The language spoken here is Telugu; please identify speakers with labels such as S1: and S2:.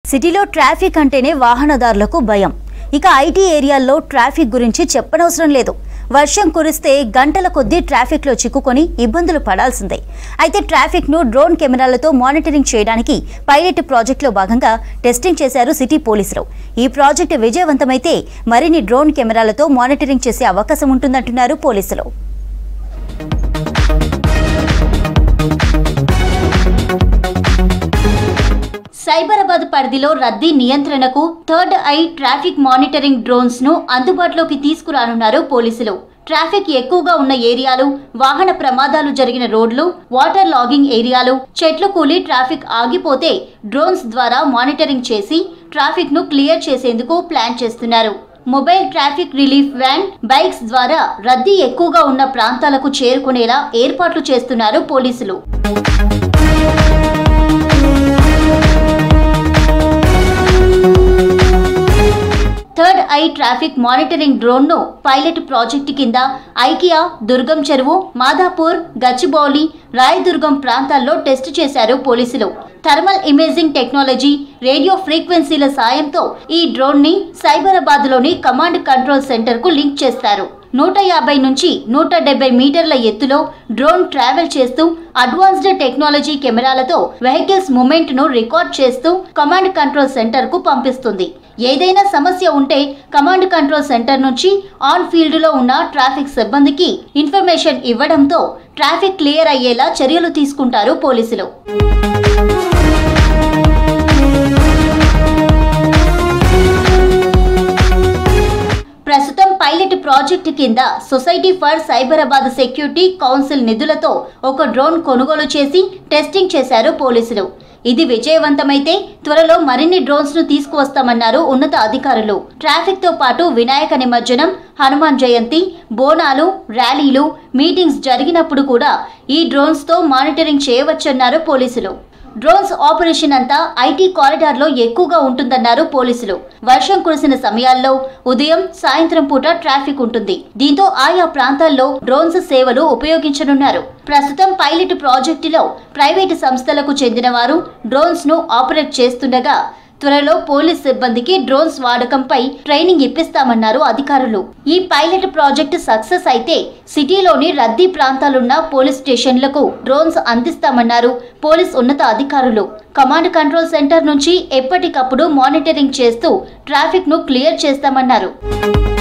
S1: సిటీలో ట్రాఫిక్ అంటేనే వాహనదారులకు భయం ఇక ఐటీ ఏరియాల్లో ట్రాఫిక్ గురించి చెప్పనవసరం లేదు వర్షం కురిస్తే గంటల కొద్దీ ట్రాఫిక్లో చిక్కుకొని ఇబ్బందులు పడాల్సిందే అయితే ట్రాఫిక్ను డ్రోన్ కెమెరాలతో మానిటరింగ్ చేయడానికి పైలట్ ప్రాజెక్టులో భాగంగా టెస్టింగ్ చేశారు సిటీ పోలీసులు ఈ ప్రాజెక్టు విజయవంతమైతే మరిన్ని డ్రోన్ కెమెరాలతో మానిటరింగ్ చేసే అవకాశం ఉంటుందంటున్నారు పోలీసులు సైబరాబాద్ పరిధిలో రద్దీ నియంత్రణకు third eye traffic monitoring drones ను అందుబాటులోకి తీసుకురానున్నారు పోలీసులు ట్రాఫిక్ ఎక్కువగా ఉన్న ఏరియాలు వాహన ప్రమాదాలు జరిగిన రోడ్లు వాటర్ లాగింగ్ ఏరియాలు చెట్లు కూలి ట్రాఫిక్ ఆగిపోతే డ్రోన్స్ ద్వారా మానిటరింగ్ చేసి ట్రాఫిక్ ను క్లియర్ చేసేందుకు ప్లాన్ చేస్తున్నారు mobile traffic relief van bikes ద్వారా రద్దీ ఎక్కువగా ఉన్న ప్రాంతాలకు చేరుకునేలా ఏర్పాట్లు చేస్తున్నారు పోలీసులు third eye traffic monitoring drone ను పైలట్ ప్రాజెక్టు కింద ఐకియా దుర్గం చెరువు మాదాపూర్ గచ్చిబౌలి రాయదుర్గం ప్రాంతాల్లో టెస్ట్ చేశారు పోలీసులు థర్మల్ ఇమేజింగ్ టెక్నాలజీ రేడియో ఫ్రీక్వెన్సీల సాయంతో ఈ డ్రోన్ ని సైబరాబాద్ లోని కమాండ్ కంట్రోల్ సెంటర్ కు లింక్ చేస్తారు నూట యాభై నుంచి నూట డెబ్బై మీటర్ల ఎత్తులో డ్రోన్ ట్రావెల్ చేస్తూ అడ్వాన్స్డ్ టెక్నాలజీ కెమెరాలతో వెహికల్స్ మూమెంట్ ను రికార్డ్ చేస్తూ కమాండ్ కంట్రోల్ సెంటర్ కు పంపిస్తుంది ఏదైనా సమస్య ఉంటే కమాండ్ కంట్రోల్ సెంటర్ నుంచి ఆన్ ఫీల్డ్ లో ఉన్న ట్రాఫిక్ సిబ్బందికి ఇన్ఫర్మేషన్ ఇవ్వడంతో ట్రాఫిక్ క్లియర్ అయ్యేలా చర్యలు తీసుకుంటారు పోలీసులు ప్రస్తుతం పైలట్ ప్రాజెక్టు కింద society for Cyberabad security council నిధులతో ఒక డ్రోన్ కొనుగోలు చేసి టెస్టింగ్ చేశారు పోలీసులు ఇది విజయవంతమైతే త్వరలో మరిన్ని డ్రోన్స్ ను తీసుకువస్తామన్నారు ఉన్నత అధికారులు ట్రాఫిక్ తో పాటు వినాయక నిమజ్జనం హనుమాన్ జయంతి బోనాలు ర్యాలీలు మీటింగ్స్ జరిగినప్పుడు కూడా ఈ డ్రోన్స్ తో మానిటరింగ్ చేయవచ్చన్నారు పోలీసులు డ్రోన్స్ ఆపరేషన్ అంతా ఐటీ కారిడార్ లో ఎక్కువగా ఉంటుందన్నారు పోలీసులు వర్షం కురిసిన సమయాల్లో ఉదయం సాయంత్రం పూట ట్రాఫిక్ ఉంటుంది దీంతో ఆయా ప్రాంతాల్లో డ్రోన్స్ సేవలు ఉపయోగించనున్నారు ప్రస్తుతం పైలట్ ప్రాజెక్టులో ప్రైవేటు సంస్థలకు చెందిన వారు డ్రోన్స్ ను ఆపరేట్ చేస్తుండగా త్వరలో పోలీస్ సిబ్బందికి డ్రోన్స్ వాడకంపై ట్రైనింగ్ ఇప్పిస్తామన్నారు అధికారులు ఈ పైలట్ ప్రాజెక్టు సక్సెస్ అయితే సిటీలోని రద్దీ ప్రాంతాలున్న పోలీస్ స్టేషన్లకు డ్రోన్స్ అందిస్తామన్నారు పోలీస్ ఉన్నత అధికారులు కమాండ్ కంట్రోల్ సెంటర్ నుంచి ఎప్పటికప్పుడు మానిటరింగ్ చేస్తూ ట్రాఫిక్ ను క్లియర్ చేస్తామన్నారు